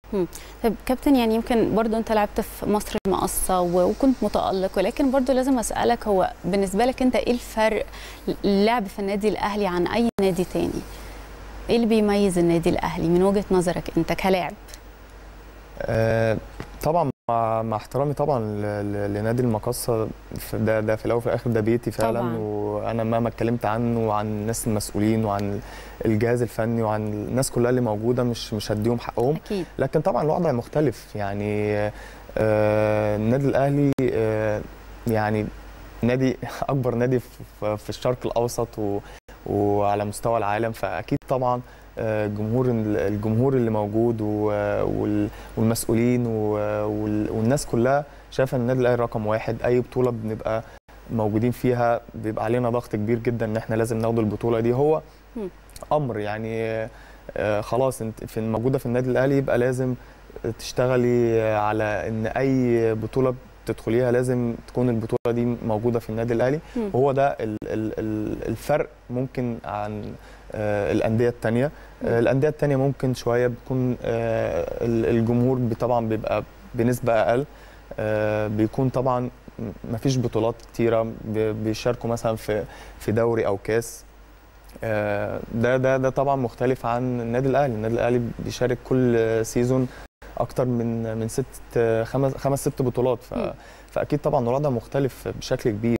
مم. طيب كابتن يعني يمكن برضو انت لعبت في مصر المقصه و- وكنت متالق ولكن برضو لازم اسالك هو بالنسبه لك انت ايه الفرق اللعب في النادي الاهلي عن اي نادي تاني ايه اللي بيميز النادي الاهلي من وجهه نظرك انت كلاعب آه، طبعا مع, مع احترامي طبعا ل- ل- لنادي المقصه في- ده ده في الاول وفي الاخر ده بيتي فعلا طبعاً. وانا مهما اتكلمت عنه وعن الناس المسؤولين وعن الجهاز الفني وعن الناس كلها اللي موجوده مش مش هديهم حقهم اكيد لكن طبعا الوضع مختلف يعني آه، النادي الاهلي آه، يعني نادي اكبر نادي في في الشرق الاوسط و- وعلى مستوى العالم فاكيد طبعا آه، جمهور الجمهور اللي موجود و- وال- والمسؤولين و- وال- والناس كلها شايفه ان النادي الاهلي رقم واحد اي بطوله بنبقى موجودين فيها بيبقى علينا ضغط كبير جدا ان احنا لازم ناخد البطوله دي هو مم. امر يعني آه، خلاص انت في موجوده في النادي الاهلي يبقى لازم تشتغلي على ان اي بطوله تدخليها لازم تكون البطوله دي موجوده في النادي الاهلي مم. وهو ده ال- ال- ال- الفرق ممكن عن آه، الانديه الثانيه الانديه الثانيه ممكن شويه بتكون آه، ال- الجمهور طبعا بيبقى بنسبه اقل آه، بيكون طبعا ما فيش بطولات كتيره بي- بيشاركوا مثلا في في دوري او كاس آه، ده ده ده طبعا مختلف عن النادي الاهلي النادي الاهلي بيشارك كل سيزون اكتر من من ست خمس خمس ست بطولات ف مم. فاكيد طبعا الوضع مختلف بشكل كبير